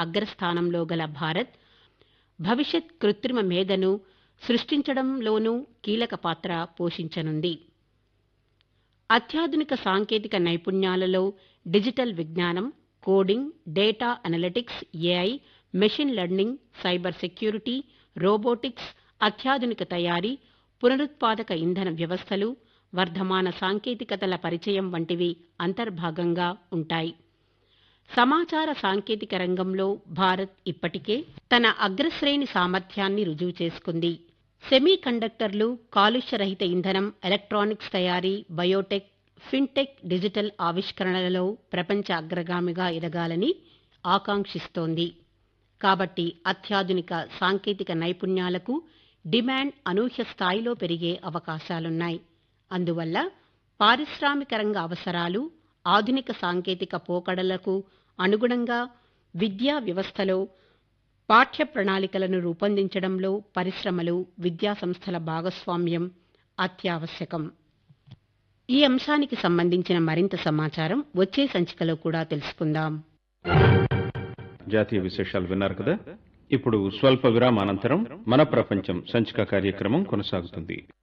అగ్రస్థానంలో గల భారత్ భవిష్యత్ కృత్రిమ మేధను సృష్టించడంలోనూ కీలక పాత్ర పోషించనుంది అత్యాధునిక సాంకేతిక నైపుణ్యాలలో డిజిటల్ విజ్ఞానం coding data analytics AI machine learning cyber security robotics అత్యాధునిక తయారీ పునరుత్పాదక ఇంధన వ్యవస్థలు వర్ధమాన సాంకేతికతల పరిచయం వంటివి అంతర్భాగంగా ఉంటాయి సమాచార సాంకేతిక రంగంలో భారత్ ఇప్పటికే తన అగ్రశ్రేణి సామర్థ్యాన్ని రుజువు చేసుకుంది సెమీ కండక్టర్లు కాలుష్యరహిత ఇంధనం ఎలక్ట్రానిక్స్ తయారీ బయోటెక్ ఫిన్టెక్ డిజిటల్ ఆవిష్కరణలలో ప్రపంచ అగ్రగామిగా ఎదగాలని ఆకాంక్షిస్తోంది కాబట్టి అత్యాధునిక సాంకేతిక నైపుణ్యాలకు డిమాండ్ అనూహ్య స్థాయిలో పెరిగే అవకాశాలున్నాయి అందువల్ల పారిశ్రామిక రంగ అవసరాలు ఆధునిక సాంకేతిక పోకడలకు అనుగుణంగా విద్యా వ్యవస్థలో పాఠ్య ప్రణాళికలను రూపొందించడంలో పరిశ్రమలు విద్యా సంస్థల భాగస్వామ్యం అత్యావశ్యకం ఈ అంశానికి సంబంధించిన మరింత సమాచారం వచ్చే సంచికలో కూడా తెలుసుకుందాం జాతీయ విశేషాలు విన్నారు కదా ఇప్పుడు స్వల్ప విరామానంతరం మన ప్రపంచం సంచిక కార్యక్రమం కొనసాగుతుంది